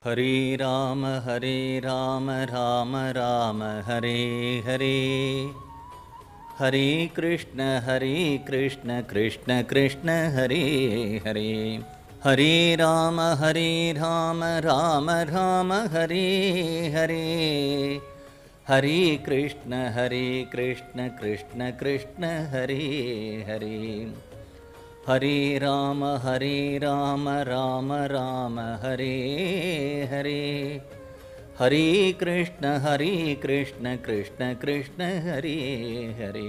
हरे राम हरे राम राम राम हरे हरे हरे कृष्ण हरे कृष्ण कृष्ण कृष्ण हरे हरे हरे राम हरे राम राम राम हरे हरे हरे कृष्ण हरे कृष्ण कृष्ण कृष्ण हरे हरे हरे राम हरे राम राम राम हरे हरे हरे कृष्ण हरे कृष्ण कृष्ण कृष्ण हरे हरे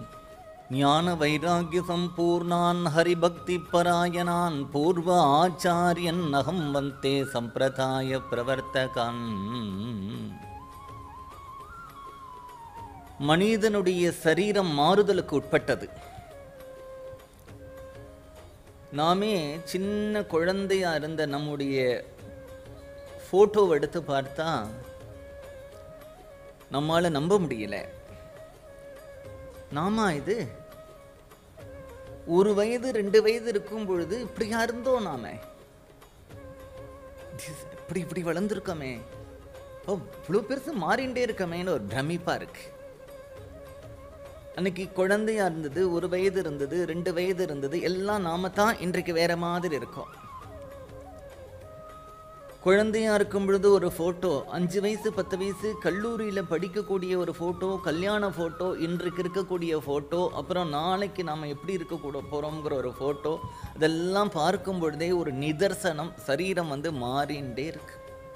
ज्ञानवैराग्यसम्पूर्णान् हरिभक्तिपरायणान् पूर्व आचार्यन् अहं वन्ते सम्प्रदाय प्रवर्तकान् மனிதனுடைய சரீரம் மாறுதலுக்கு உட்பட்டது நாமே சின்ன குழந்தையா இருந்த நம்முடைய ஃபோட்டோவை எடுத்து பார்த்தா நம்மால நம்ப முடியல நாமா இது ஒரு வயது ரெண்டு வயது இருக்கும் பொழுது இப்படியா இருந்தோம் நாம இப்படி இப்படி வளர்ந்துருக்கோமே ஓ இவ்வளோ பெருசு மாறிண்டே இருக்கமேன்னு ஒரு பிரமிப்பா இருக்கு அன்னைக்கு குழந்தையா இருந்தது ஒரு வயது இருந்தது ரெண்டு வயது இருந்தது எல்லாம் நாம தான் இன்றைக்கு வேற மாதிரி இருக்கோம் குழந்தையா இருக்கும் பொழுது ஒரு ஃபோட்டோ அஞ்சு வயசு பத்து வயசு கல்லூரியில் படிக்கக்கூடிய ஒரு ஃபோட்டோ கல்யாண ஃபோட்டோ இன்றைக்கு இருக்கக்கூடிய ஃபோட்டோ அப்புறம் நாளைக்கு நாம் எப்படி இருக்கக்கூட போகிறோங்கிற ஒரு ஃபோட்டோ இதெல்லாம் பார்க்கும் பொழுதே ஒரு நிதர்சனம் சரீரம் வந்து மாறிண்டே இருக்கு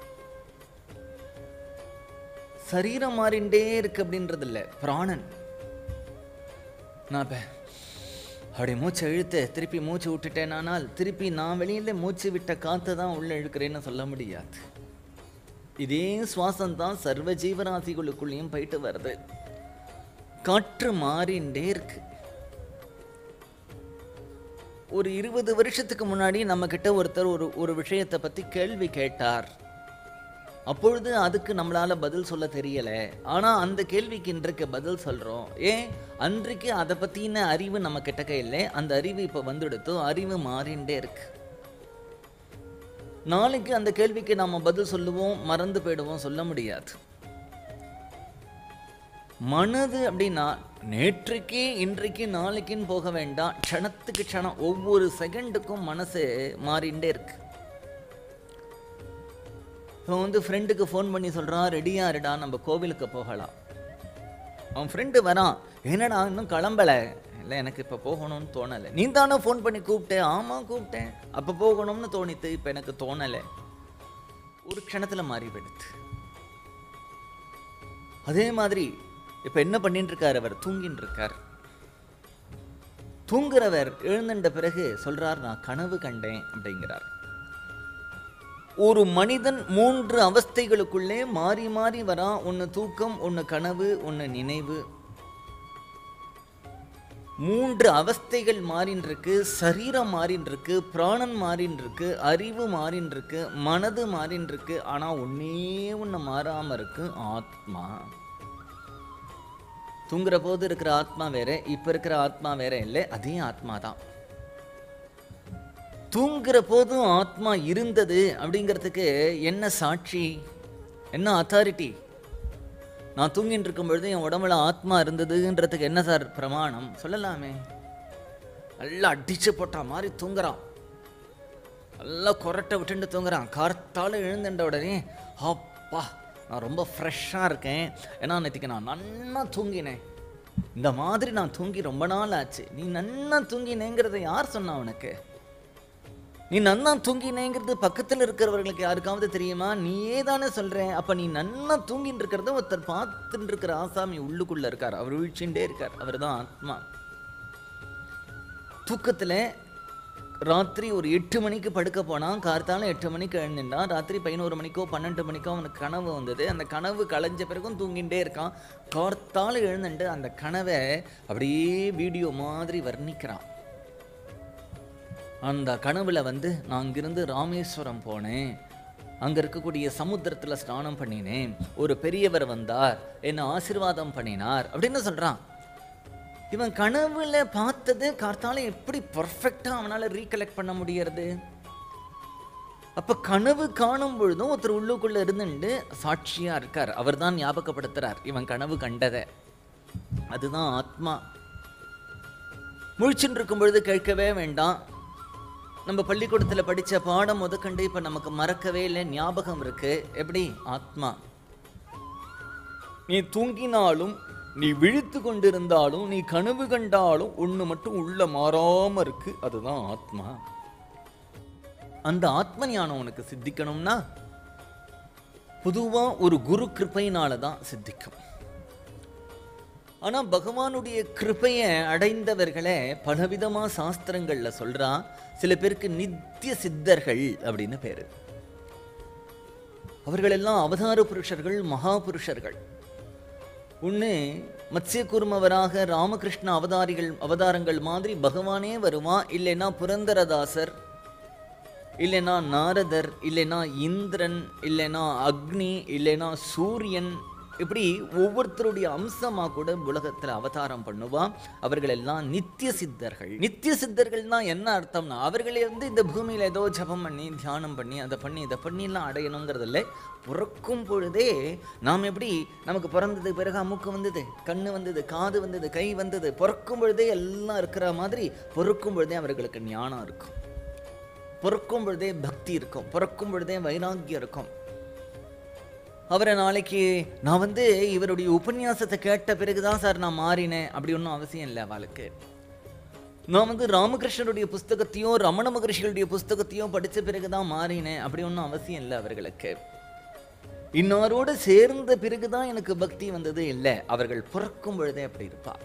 சரீரம் மாறிண்டே இருக்கு அப்படின்றது இல்லை பிராணன் நான் இப்போ அப்படியே மூச்சை இழுத்து திருப்பி மூச்சு விட்டுட்டேனானால் திருப்பி நான் வெளியில் மூச்சு விட்ட காற்று தான் உள்ளே இழுக்கிறேன்னு சொல்ல முடியாது இதே சுவாசம் தான் சர்வ ஜீவராசிகளுக்குள்ளேயும் போயிட்டு வருது காற்று மாறிண்டே இருக்கு ஒரு இருபது வருஷத்துக்கு முன்னாடி நம்ம கிட்ட ஒருத்தர் ஒரு ஒரு விஷயத்தை பற்றி கேள்வி கேட்டார் அப்பொழுது அதுக்கு நம்மளால பதில் சொல்ல தெரியல ஆனா அந்த கேள்விக்கு இன்றைக்கு பதில் சொல்றோம் ஏன் அன்றைக்கு அதை பத்தின அறிவு நம்ம கிட்டக்க இல்லை அந்த அறிவு இப்ப வந்துடுத்து அறிவு மாறிண்டே இருக்கு நாளைக்கு அந்த கேள்விக்கு நாம பதில் சொல்லுவோம் மறந்து போயிடுவோம் சொல்ல முடியாது மனது அப்படின்னா நேற்றுக்கு இன்றைக்கு நாளைக்குன்னு போக வேண்டாம் க்ஷணத்துக்கு க்ஷணம் ஒவ்வொரு செகண்டுக்கும் மனசு மாறிண்டே இருக்கு இப்போ வந்து ஃப்ரெண்டுக்கு ஃபோன் பண்ணி சொல்கிறான் ரெடியாக இருடா நம்ம கோவிலுக்கு போகலாம் அவன் ஃப்ரெண்டு வரான் என்னடா இன்னும் கிளம்பலை இல்லை எனக்கு இப்போ போகணும்னு தோணலை நீ தானே ஃபோன் பண்ணி கூப்பிட்டேன் ஆமாம் கூப்பிட்டேன் அப்போ போகணும்னு தோணித்து இப்போ எனக்கு தோணலை ஒரு க்ஷணத்தில் மாறி போயிடுது அதே மாதிரி இப்போ என்ன பண்ணிட்டு இருக்கார் அவர் தூங்கின்னு இருக்கார் தூங்குறவர் எழுந்துட்ட பிறகு சொல்றார் நான் கனவு கண்டேன் அப்படிங்கிறார் ஒரு மனிதன் மூன்று அவஸ்தைகளுக்குள்ளே மாறி மாறி வரான் ஒன்று தூக்கம் ஒன்று கனவு ஒன்று நினைவு மூன்று அவஸ்தைகள் மாறின்னு இருக்கு சரீரம் மாறின்னு இருக்கு பிராணன் மாறின்னு இருக்கு அறிவு மாறின்னு இருக்கு மனது மாறின்னு இருக்கு ஆனால் ஒன்னே ஒன்று மாறாமல் இருக்கு ஆத்மா தூங்குற போது இருக்கிற ஆத்மா வேற இப்போ இருக்கிற ஆத்மா வேற இல்லை அதே ஆத்மா தான் தூங்குற போதும் ஆத்மா இருந்தது அப்படிங்கிறதுக்கு என்ன சாட்சி என்ன அத்தாரிட்டி நான் தூங்கிட்டு இருக்கும் பொழுது என் உடம்புல ஆத்மா இருந்ததுன்றதுக்கு என்ன சார் பிரமாணம் சொல்லலாமே நல்லா அடிச்சு போட்டா மாதிரி தூங்குறான் நல்லா கொரட்டை விட்டுட்டு தூங்குறான் கார்த்தால எழுந்துட்ட உடனே அப்பா நான் ரொம்ப ஃப்ரெஷ்ஷாக இருக்கேன் ஏன்னா நேற்றுக்கு நான் நன்னா தூங்கினேன் இந்த மாதிரி நான் தூங்கி ரொம்ப நாள் ஆச்சு நீ நன்னா தூங்கினேங்கிறத யார் சொன்னா உனக்கு நீ நன்னா தூங்கினேங்கிறது பக்கத்தில் இருக்கிறவர்களுக்கு யாருக்காவது தெரியுமா நீயே தானே சொல்கிறேன் அப்போ நீ நன்னா தூங்கின்னு இருக்கிறத ஒருத்தர் பார்த்துட்டு இருக்கிற ஆசாமி உள்ளுக்குள்ளே இருக்கார் அவர் வீழ்ச்சிண்டே இருக்கார் அவர் தான் ஆத்மா தூக்கத்தில் ராத்திரி ஒரு எட்டு மணிக்கு படுக்க போனான் கார்த்தால எட்டு மணிக்கு எழுந்துட்டான் ராத்திரி பதினோரு மணிக்கோ பன்னெண்டு மணிக்கோ அவனுக்கு கனவு வந்தது அந்த கனவு களைஞ்ச பிறகும் தூங்கிட்டே இருக்கான் கார்த்தால எழுந்துட்டு அந்த கனவை அப்படியே வீடியோ மாதிரி வர்ணிக்கிறான் அந்த கனவுல வந்து நான் அங்கிருந்து ராமேஸ்வரம் போனேன் அங்க இருக்கக்கூடிய சமுத்திரத்துல ஸ்நானம் பண்ணினேன் ஒரு பெரியவர் வந்தார் என்னை ஆசீர்வாதம் பண்ணினார் அப்படின்னு சொல்றான் இவன் கனவுல பார்த்தது கார்த்தால எப்படி பர்ஃபெக்டா அவனால ரீகலெக்ட் பண்ண முடியறது அப்ப கனவு காணும் பொழுதும் ஒருத்தர் உள்ளுக்குள்ள இருந்துட்டு சாட்சியா இருக்கார் அவர்தான் ஞாபகப்படுத்துறார் இவன் கனவு கண்டதை அதுதான் ஆத்மா முழிச்சுட்டு இருக்கும் பொழுது கேட்கவே வேண்டாம் நம்ம பள்ளிக்கூடத்தில் படிச்ச பாடம் முதற்கண்டு இப்ப நமக்கு மறக்கவே இல்லை ஞாபகம் இருக்கு எப்படி ஆத்மா நீ தூங்கினாலும் நீ விழித்து கொண்டிருந்தாலும் நீ கனவு கண்டாலும் ஒண்ணு மட்டும் உள்ள மாறாம இருக்கு அதுதான் ஆத்மா அந்த ஆத்ம ஞானம் உனக்கு சித்திக்கணும்னா பொதுவா ஒரு குரு கிருபையினால தான் சித்திக்கும் ஆனா பகவானுடைய கிருபையை அடைந்தவர்களை பலவிதமா சாஸ்திரங்கள்ல சொல்றா சில பேருக்கு நித்திய சித்தர்கள் அப்படின்னு பேரு அவர்கள் எல்லாம் அவதார புருஷர்கள் மகா புருஷர்கள் ஒன்று மத்ஸ்யகுர்மவராக ராமகிருஷ்ண அவதாரிகள் அவதாரங்கள் மாதிரி பகவானே வருவான் இல்லைன்னா புரந்தரதாசர் இல்லைன்னா நாரதர் இல்லைன்னா இந்திரன் இல்லைன்னா அக்னி இல்லைன்னா சூரியன் இப்படி ஒவ்வொருத்தருடைய அம்சமா கூட உலகத்துல அவதாரம் பண்ணுவான் அவர்கள் எல்லாம் நித்திய சித்தர்கள் நித்திய சித்தர்கள்னா என்ன அர்த்தம்னா அவர்களே வந்து இந்த பூமியில ஏதோ ஜபம் பண்ணி தியானம் பண்ணி அதை பண்ணி இதை பண்ணிலாம் அடையணுங்கிறது இல்லை பிறக்கும் பொழுதே நாம் எப்படி நமக்கு பிறந்தது பிறகு அமுக்கு வந்தது கண்ணு வந்தது காது வந்தது கை வந்தது பிறக்கும் பொழுதே எல்லாம் இருக்கிற மாதிரி பிறக்கும் பொழுதே அவர்களுக்கு ஞானம் இருக்கும் பிறக்கும் பொழுதே பக்தி இருக்கும் பிறக்கும் பொழுதே வைராக்கியம் இருக்கும் அவரை நாளைக்கு நான் வந்து இவருடைய உபன்யாசத்தை கேட்ட பிறகுதான் சார் நான் மாறினேன் அப்படி ஒன்றும் அவசியம் இல்லை அவளுக்கு நான் வந்து ராமகிருஷ்ணருடைய புஸ்தகத்தையும் ரமண மகரிஷிகளுடைய புஸ்தகத்தையும் படித்த பிறகுதான் மாறினேன் அப்படி ஒன்றும் அவசியம் இல்லை அவர்களுக்கு இன்னாரோடு சேர்ந்த பிறகுதான் எனக்கு பக்தி வந்தது இல்லை அவர்கள் பிறக்கும் பொழுதே அப்படி இருப்பா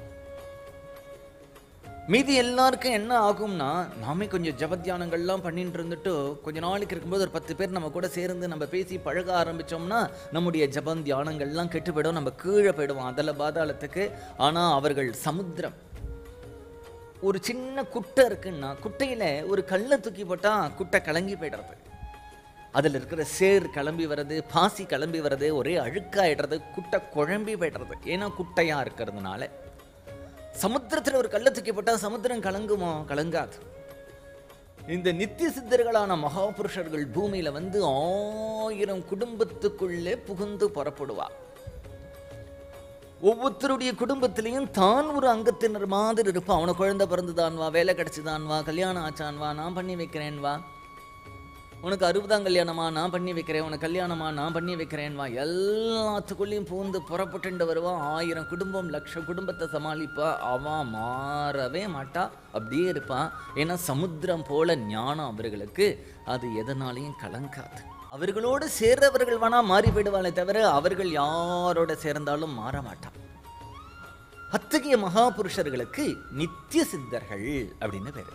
மீதி எல்லாருக்கும் என்ன ஆகும்னா நாமே கொஞ்சம் ஜபத்தியானங்கள்லாம் பண்ணிட்டு இருந்துட்டு கொஞ்ச நாளைக்கு இருக்கும்போது ஒரு பத்து பேர் நம்ம கூட சேர்ந்து நம்ம பேசி பழக ஆரம்பிச்சோம்னா நம்முடைய ஜபம் தியானங்கள்லாம் கெட்டு போயிடும் நம்ம கீழே போயிடுவோம் அதில் பாதாளத்துக்கு ஆனால் அவர்கள் சமுத்திரம் ஒரு சின்ன குட்டை இருக்குன்னா குட்டையில ஒரு கல்லை தூக்கி போட்டா குட்டை கலங்கி போயிடுறது அதில் இருக்கிற சேர் கிளம்பி வர்றது பாசி கிளம்பி வர்றது ஒரே அழுக்காயிடுறது குட்டை குழம்பி போயிடுறது ஏன்னா குட்டையா இருக்கிறதுனால சமுத்திரத்துல ஒரு கல்லை தூக்கி போட்டா சமுத்திரம் கலங்குமோ கலங்காது இந்த நித்திய சித்தர்களான மகாபுருஷர்கள் பூமியில வந்து ஆயிரம் குடும்பத்துக்குள்ளே புகுந்து புறப்படுவா ஒவ்வொருத்தருடைய குடும்பத்திலையும் தான் ஒரு அங்கத்தினர் மாதிரி இருப்பான் அவனுக்கு குழந்தை பிறந்துதான் வா வேலை கிடைச்சுதான் வா கல்யாணம் ஆச்சான் வா நான் பண்ணி வைக்கிறேன் வா உனக்கு அறுபதாம் கல்யாணமா நான் பண்ணி வைக்கிறேன் உனக்கு கல்யாணமா நான் பண்ணி வைக்கிறேன் வா எல்லாத்துக்குள்ளேயும் பூந்து புறப்பட்டுண்டு வருவான் ஆயிரம் குடும்பம் லட்சம் குடும்பத்தை சமாளிப்பா அவன் மாறவே மாட்டா அப்படியே இருப்பான் ஏன்னா சமுத்திரம் போல ஞானம் அவர்களுக்கு அது எதனாலையும் கலங்காது அவர்களோடு சேர்றவர்கள் வேணா மாறி போயிடுவாளே தவிர அவர்கள் யாரோட சேர்ந்தாலும் மாற மாட்டான் அத்தகைய மகாபுருஷர்களுக்கு நித்திய சித்தர்கள் அப்படின்னு பேரு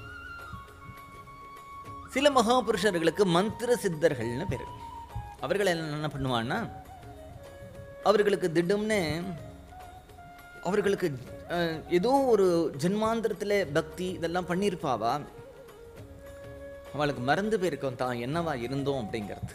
சில மகாபுருஷர்களுக்கு மந்திர சித்தர்கள்னு பேரு அவர்கள் என்ன பண்ணுவான்னா அவர்களுக்கு திடம்னு அவர்களுக்கு அஹ், ஏதோ ஒரு ஜென்மாந்திரத்தில் பக்தி இதெல்லாம் பண்ணியிருப்பாவா அவளுக்கு மறந்து போயிருக்கோம் தான் என்னவா இருந்தோம் அப்படிங்கிறது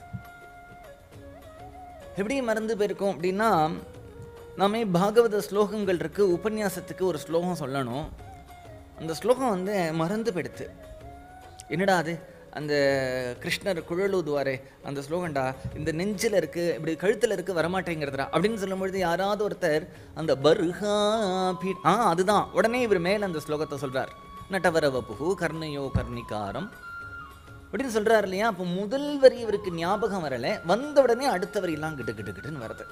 எப்படி மறந்து போயிருக்கோம் அப்படின்னா நாமே பாகவத ஸ்லோகங்கள் இருக்கு உபன்யாசத்துக்கு ஒரு ஸ்லோகம் சொல்லணும் அந்த ஸ்லோகம் வந்து மறந்து போயிடுத்து என்னடா அது அந்த கிருஷ்ணர் குழலூதுவாரே அந்த ஸ்லோகண்டா இந்த நெஞ்சில் இருக்கு இப்படி கழுத்தில் இருக்கு வரமாட்டேங்கிறதுடா அப்படின்னு சொல்லும்பொழுது யாராவது ஒருத்தர் அந்த பர்ஹா பீ ஆ அதுதான் உடனே இவர் மேல அந்த ஸ்லோகத்தை சொல்றார் நட்டவர வபுகு கர்ணயோ கர்ணிகாரம் அப்படின்னு சொல்றாரு இல்லையா அப்போ முதல் வரி இவருக்கு ஞாபகம் வரல வந்த உடனே அடுத்த வரியெல்லாம் கிட்டு கிட்டு கிட்டுன்னு வருது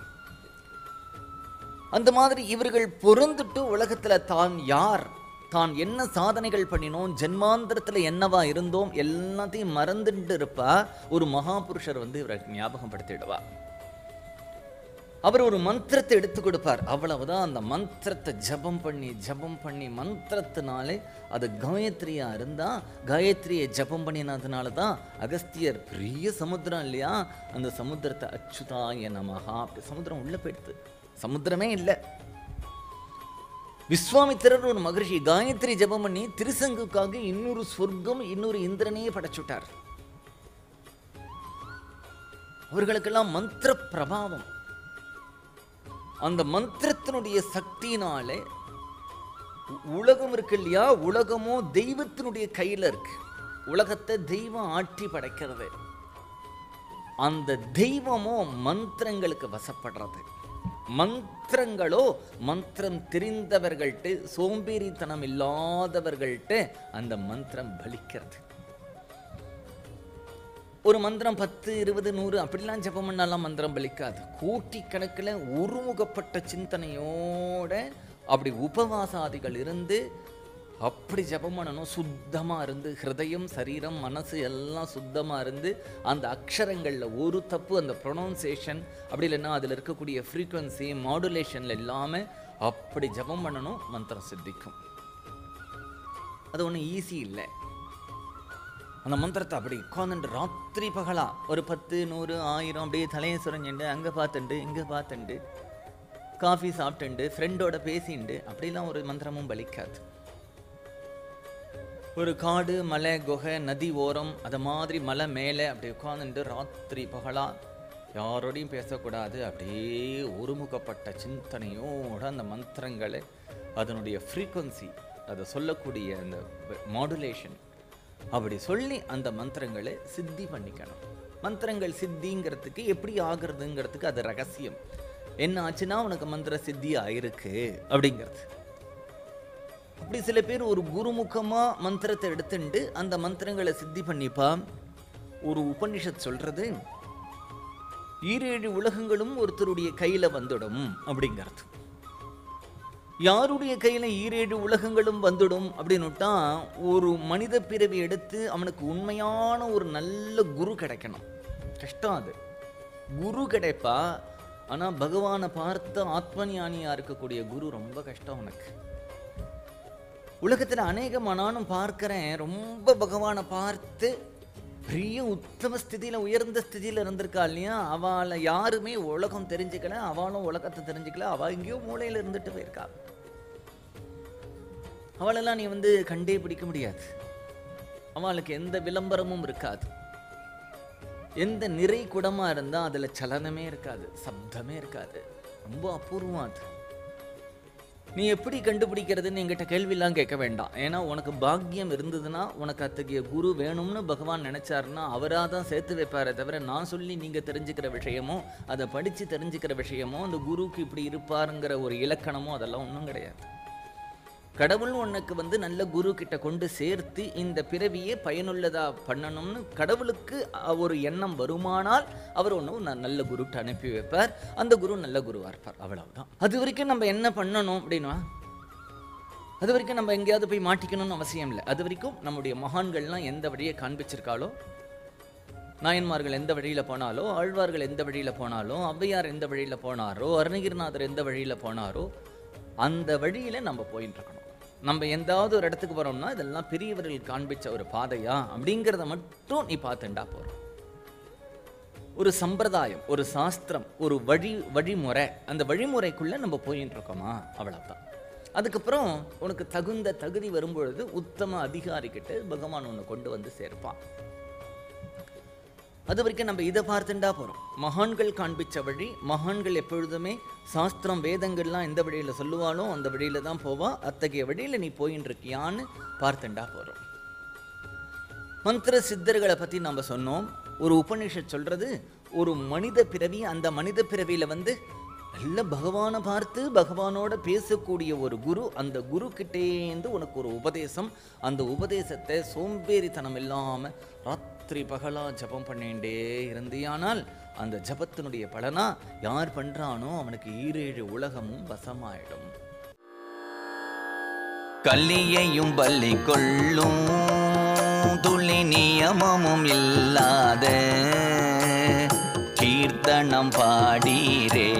அந்த மாதிரி இவர்கள் பொருந்துட்டு உலகத்துல தான் யார் தான் என்ன சாதனைகள் பண்ணினோம் ஜென்மாந்திரத்துல என்னவா இருந்தோம் எல்லாத்தையும் மறந்துட்டு இருப்பா ஒரு மகாபுருஷர் வந்து இவரை ஞாபகம் படுத்திடுவா அவர் ஒரு மந்திரத்தை எடுத்து கொடுப்பார் அவ்வளவுதான் அந்த மந்திரத்தை ஜபம் பண்ணி ஜபம் பண்ணி மந்திரத்தினாலே அது காயத்ரியா இருந்தா காயத்ரியை ஜபம் பண்ணினதுனால தான் அகஸ்தியர் பெரிய சமுத்திரம் இல்லையா அந்த சமுத்திரத்தை அச்சுதாய நமஹா அப்படி சமுத்திரம் உள்ள போயிடுது சமுத்திரமே இல்லை விஸ்வாமித்திரர் ஒரு மகரிஷி காயத்ரி ஜபம் பண்ணி திருசங்குக்காக இன்னொரு சொர்க்கம் இன்னொரு இந்திரனையே படைச்சுட்டார் அவர்களுக்கெல்லாம் மந்திர பிரபாவம் அந்த மந்திரத்தினுடைய சக்தியினாலே உ- உலகம் இருக்கு இல்லையா உலகமோ தெய்வத்தினுடைய கையில இருக்கு உலகத்தை தெய்வம் ஆட்டி படைக்கிறது அந்த தெய்வமோ மந்திரங்களுக்கு வசப்படுறது மந்திரங்களோ மந்திரம் தெரிந்தவர்கள்ட்ட சோம்பேறித்தனம் இல்லாதவர்கள்ட்ட அந்த மந்திரம் பலிக்கிறது ஒரு மந்திரம் பத்து இருபது நூறு அப்படிலாம் ஜெபம் பண்ணாலாம் மந்திரம் பலிக்காது கோட்டிக்கணக்கில் ஒருமுகப்பட்ட சிந்தனையோட அப்படி உபவாசாதிகள் இருந்து அப்படி ஜெபம் பண்ணணும் சுத்தமாக இருந்து ஹிருதயம் சரீரம் மனசு எல்லாம் சுத்தமாக இருந்து அந்த அக்ஷரங்களில் ஒரு தப்பு அந்த ப்ரொனவுன்சேஷன் அப்படி இல்லைன்னா அதில் இருக்கக்கூடிய ஃப்ரீக்குவன்சி மாடுலேஷனில் எல்லாமே அப்படி ஜெபம் பண்ணணும் மந்திரம் சித்திக்கும் அது ஒன்றும் ஈஸி இல்லை அந்த மந்திரத்தை அப்படி உட்காந்துட்டு ராத்திரி பகலா ஒரு பத்து நூறு ஆயிரம் அப்படியே தலையை சுரஞ்சுண்டு அங்கே பார்த்துண்டு இங்கே பார்த்துண்டு காஃபி சாப்பிட்டுண்டு ஃப்ரெண்டோட பேசிண்டு அப்படிலாம் ஒரு மந்திரமும் பலிக்காது ஒரு காடு மலை குகை நதி ஓரம் அது மாதிரி மலை மேலே அப்படி உட்காந்துட்டு ராத்திரி பகலா யாரோடையும் பேசக்கூடாது அப்படியே ஒருமுகப்பட்ட சிந்தனையோட அந்த மந்திரங்களை அதனுடைய ஃப்ரீக்குவன்சி அதை சொல்லக்கூடிய அந்த மாடுலேஷன் அப்படி சொல்லி அந்த மந்திரங்களை சித்தி பண்ணிக்கணும் மந்திரங்கள் சித்திங்கிறதுக்கு எப்படி ஆகுறதுங்கிறதுக்கு அது ரகசியம் என்ன ஆச்சுன்னா உனக்கு மந்திர சித்தி ஆயிருக்கு அப்படிங்கிறது அப்படி சில பேர் ஒரு குருமுகமா மந்திரத்தை எடுத்துண்டு அந்த மந்திரங்களை சித்தி பண்ணிப்பா ஒரு உபனிஷத் சொல்றது ஈரேழு உலகங்களும் ஒருத்தருடைய கையில வந்துடும் அப்படிங்கிறது யாருடைய கையில ஈரேழு உலகங்களும் வந்துடும் அப்படின்னுட்டா ஒரு மனித பிறவி எடுத்து அவனுக்கு உண்மையான ஒரு நல்ல குரு கிடைக்கணும் கஷ்டம் அது குரு கிடைப்பா ஆனா பகவானை பார்த்த ஆத்மஞானியா இருக்கக்கூடிய குரு ரொம்ப கஷ்டம் உனக்கு உலகத்துல அநேகமா நானும் பார்க்கிறேன் ரொம்ப பகவானை பார்த்து பெரிய உத்தம ஸ்திதியில உயர்ந்த ஸ்திதியில இருந்திருக்கா இல்லையா அவளை யாருமே உலகம் தெரிஞ்சுக்கல அவளும் உலகத்தை தெரிஞ்சுக்கல அவ எங்கேயோ மூலையில இருந்துட்டு போயிருக்கா அவளெல்லாம் நீ வந்து கண்டே பிடிக்க முடியாது அவளுக்கு எந்த விளம்பரமும் இருக்காது எந்த நிறை குடமா இருந்தா அதுல சலனமே இருக்காது சப்தமே இருக்காது ரொம்ப அபூர்வம் அது நீ எப்படி கண்டுபிடிக்கிறதுன்னு என்கிட்ட கேள்வியெல்லாம் கேட்க வேண்டாம் ஏன்னா உனக்கு பாக்கியம் இருந்ததுன்னா உனக்கு அத்தகைய குரு வேணும்னு பகவான் நினைச்சாருன்னா அவராக தான் சேர்த்து வைப்பாரே தவிர நான் சொல்லி நீங்கள் தெரிஞ்சுக்கிற விஷயமோ அதை படித்து தெரிஞ்சுக்கிற விஷயமோ அந்த குருவுக்கு இப்படி இருப்பாருங்கிற ஒரு இலக்கணமோ அதெல்லாம் ஒன்றும் கிடையாது கடவுள் உனக்கு வந்து நல்ல குரு கிட்ட கொண்டு சேர்த்து இந்த பிறவியே பயனுள்ளதா பண்ணணும்னு கடவுளுக்கு அ- ஒரு எண்ணம் வருமானால் அவர் ஒன்று நல்ல குருட்ட அனுப்பி வைப்பார் அந்த குரு நல்ல குருவா இருப்பார் அவ்வளவுதான் அது வரைக்கும் நம்ம என்ன பண்ணணும் அப்படின்னா அது வரைக்கும் நம்ம எங்கேயாவது போய் மாட்டிக்கணும்னு அவசியம் இல்லை அது வரைக்கும் நம்முடைய மகான்கள்லாம் எந்த வழியை காண்பிச்சிருக்காளோ நாயன்மார்கள் எந்த வழியில் போனாலோ ஆழ்வார்கள் எந்த வழியில் போனாலோ ஔவையார் எந்த வழியில் போனாரோ அருணகிரிநாதர் எந்த வழியில் போனாரோ அந்த வழியில் நம்ம போயின்னு இருக்கணும் நம்ம எந்தாவது ஒரு இடத்துக்கு போகிறோம்னா இதெல்லாம் பெரியவர்கள் காண்பிச்ச ஒரு பாதையா அப்படிங்கிறத மட்டும் நீ பார்த்துண்டா போகிறோம் ஒரு சம்பிரதாயம் ஒரு சாஸ்திரம் ஒரு வழி வழிமுறை அந்த வழிமுறைக்குள்ளே நம்ம போயின்னு இருக்கோமா அவ்வளவுதான் அதுக்கப்புறம் உனக்கு தகுந்த தகுதி வரும்பொழுது உத்தம அதிகாரிக்கிட்ட பகவான் உன்னை கொண்டு வந்து சேர்ப்பான் அது வரைக்கும் நம்ம இதை பார்த்துட்டா போகிறோம் மகான்கள் காண்பிச்ச வழி மகான்கள் எப்பொழுதுமே சாஸ்திரம் வேதங்கள்லாம் எந்த வழியில் சொல்லுவாளோ அந்த வழியில தான் போவா அத்தகைய வழியில் நீ போயின்னு இருக்கியான்னு பார்த்துண்டா போகிறோம் மந்திர சித்தர்களை பற்றி நம்ம சொன்னோம் ஒரு உபநிஷத் சொல்றது ஒரு மனித பிறவி அந்த மனித பிறவியில் வந்து நல்ல பகவானை பார்த்து பகவானோட பேசக்கூடிய ஒரு குரு அந்த குரு கிட்டேந்து உனக்கு ஒரு உபதேசம் அந்த உபதேசத்தை சோம்பேறித்தனம் இல்லாமல் ராத்திரி பகலா ஜபம் பண்ணிண்டே இருந்தியானால் அந்த ஜபத்தினுடைய பலனா யார் பண்றானோ அவனுக்கு ஈரேழு உலகமும் வசமாயிடும் கல்லியையும் பள்ளி கொள்ளும் துளி நியமமும் இல்லாத கீர்த்தனம் பாடீரே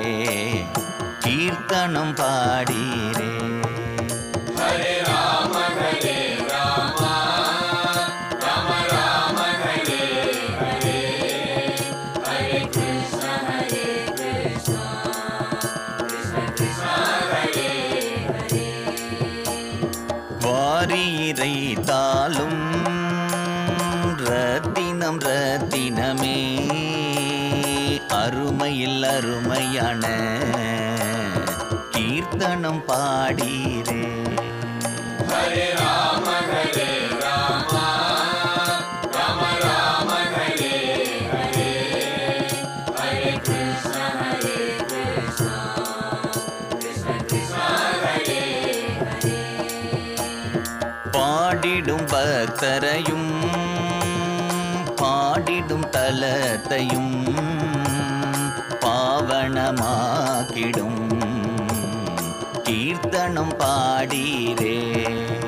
கீர்த்தனம் பாடீரே வாரீரை தாளும் ரத்தினம் ரத்தினமே அருமையில் அருமையான கீர்த்தனம் பாடீரே பக்தரையும் பாடிடும் தலத்தையும் பாவனமாக்கிடும் கீர்த்தனம் பாடீரே